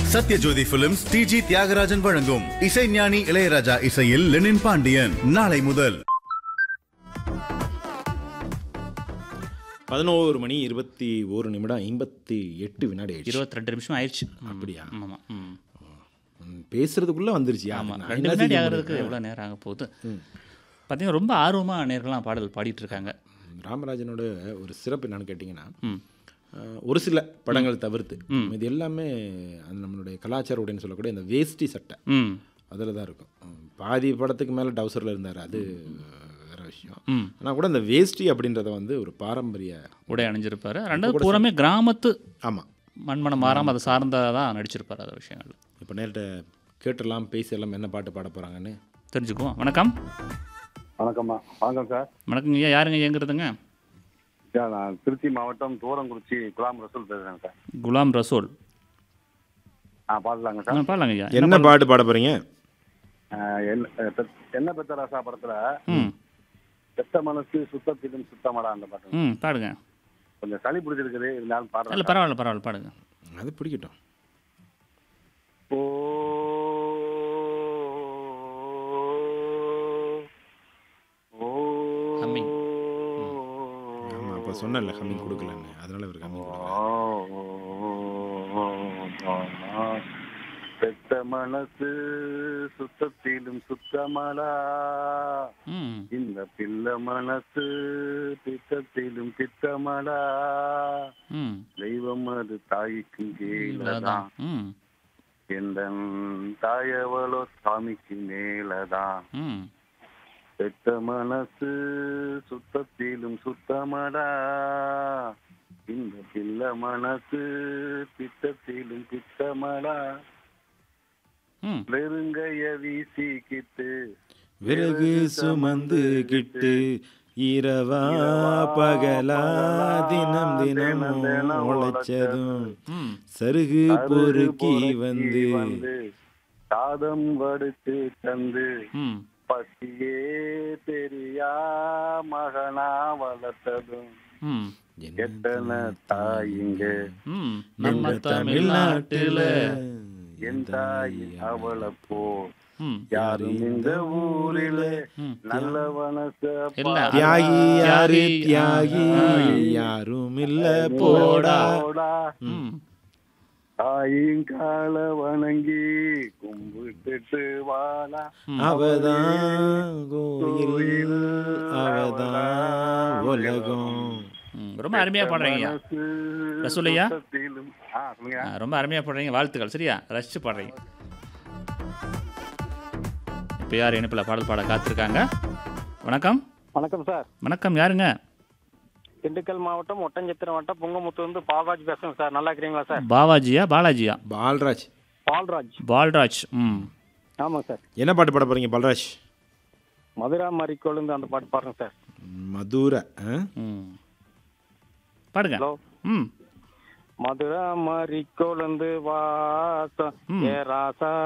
Sathyajothi films டிஜி தியாகராஜன் வழங்கும் இசைஞானி இளையராஜா இசையில் லெனின் பாண்டியன் நாளை முதல் பதினோரு மணி இருபத்தி ஒரு நிமிடம் ஐம்பத்தி எட்டு வினாடி ஆயிடுச்சு இருபத்தி ரெண்டு நிமிஷம் ஆயிடுச்சு அப்படியா? ஆமாம் ம் ம், பேசுறதுக்குள்ள வந்துருச்சு ஆமாம் நான் ரெண்டு என்ன வினாடி செய்ய ஆகிறதுக்கு முடியும்? எவ்வளோ நேரம் ஆக போகுது பார்த்தீங்கன்னா ரொம்ப ஆர்வமாக நேர்கள்லாம் பாடல் பாடிட்டு இருக்காங்க ராமராஜனோட ஒரு சிறப்பு என்னன்னு கேட்டிங்கன்னா ம் அஹ், ஒரு சில படங்கள் தவிர்த்து இது எல்லாமே அந்த நம்மளுடைய கலாச்சார உடைன்னு சொல்லக்கூடிய இந்த வேஷ்டி சட்டை ம் அதில் தான் இருக்கும் ம், பாதி படத்துக்கு மேலே டவுசரில் இருந்தார் அது வேற விஷயம் ம் ஆனால் கூட இந்த வேஷ்டி அப்படின்றத வந்து ஒரு பாரம்பரிய உடை அணிஞ்சிருப்பாரு ரெண்டாவது பூராமே கிராமத்து ஆமாம் மண்மனம் மாறாமல் அதை சார்ந்ததாக தான் நடிச்சிருப்பாரு அந்த விஷயங்கள் இப்போ நேரிட்ட கேட்டுடலாம் பேசி எல்லாம் என்ன பாட்டு பாட போகிறாங்கன்னு தெரிஞ்சுக்குவோம் வணக்கம் வணக்கம்மா வணக்கம் சார் வணக்கங்க ஐயா யாருங்க இயங்குறதுங்க சார் நான் திருச்சி மாவட்டம் தூரங்குறிச்சி குலாம் ரசூல் பேசுகிறேன் சார் குலாம் ரசூல் ஆ பாடலாங்க ஆ, சார் பாடலாங்க ஐயா என்ன பாட்டு பாட போகிறீங்க ஆ, என்ன அஹ், பெத்- என்ன பெத்த ராசா படத்துல ம் பெத்த மனசு சுத்தத்திலும் சுத்தமாடா அந்த பாட்டு ம் பாடுங்க கொஞ்சம் சளி பிடிச்சிருக்குது இருந்தாலும் இல்லை பாடுறேன் சார். பரவாயில்ல பரவாயில்ல பாடுங்க அது பிடிக்கட்டும் ஓ ஓ Humming. ஆமாம் அப்போ சொன்னல ஹம்மிங் கொடுக்கலன்னு அதனால இவருக்கு ஹம்மிங் கொடுக்கல பெத்த மனசு சுத்தத்திலும் சுத்தமலா ம் இந்த பிள்ளை மனசு பித்தத்திலும் பித்தமலா ம் தெய்வம் அது தாய்க்கும் கீழதான் இவ்வளோதான் ம் எந்த தாயவளோ சாமிக்கு மேலதான் ம் பெத்த மனசு சுத்தத்திலும் சுத்தமடா இந்த பிள்ளை மனசு பித்தத்திலும் பித்தமடா ம் வெறுங்கைய வீசிக்கிட்டு விறகு சுமந்து கிட்டு இரவா பகலா தினம் தினம் உழைச்சதும் ம் சருகு பொறுக்கி வந்து வந்து சாதம் வடுத்து தந்து ம் பசியே தெரியா மகனா வளர்த்ததும் ம் எத்தனை தாயிங்க ம் நம்ம நம்ம தமிழ்நாட்டுல தமிழ்நாட்டில் என் தாய் அவளை போ ம் யாரும் இந்த ஊரில நல்ல மனச இல்ல தியாகி யாரு தியாகி ஆ. யாரும் இல்ல போடா போடா ம் தாயின் கால வணங்கி கும்பிட்டுட்டு வாடா அவதான் கோயில் அவதான் உலகம் ம், ரொம்ப அருமையாக பாடுறீங்க மனசு ரசூலையா? சுத்தத்திலும்- ஆ சொல்லுங்க ஆ, ரொம்ப அருமையாக பாடுறீங்க வாழ்த்துக்கள் சரியா ரசித்து பாடுறீங்க இப்போ யார் இணைப்பில் பாடல் பாட காத்திருக்காங்க வணக்கம் வணக்கம் சார் வணக்கம் யாருங்க திண்டுக்கல் மாவட்டம் ஒட்டஞ்சத்திரம் வட்டம் புங்கமுத்து வந்து பால்ராஜ் பேசுறேன் சார் நல்லா இருக்கிறீங்களா சார் பாவாஜியா பாலாஜியா பால்ராஜ் பால்ராஜ் பால்ராஜ் ம் ஆமாங்க சார் என்ன பாட்டு பாட போறீங்க பால்ராஜ் மதுரா மறிக்கொழுந்து அந்த பாட்டு பாடுறேன் சார் மதுரை ஆ? ம் பாடுங்க ஹலோ ம் மதுரா மறிக்கொழுந்து வாசம் ம். ஏ ராசா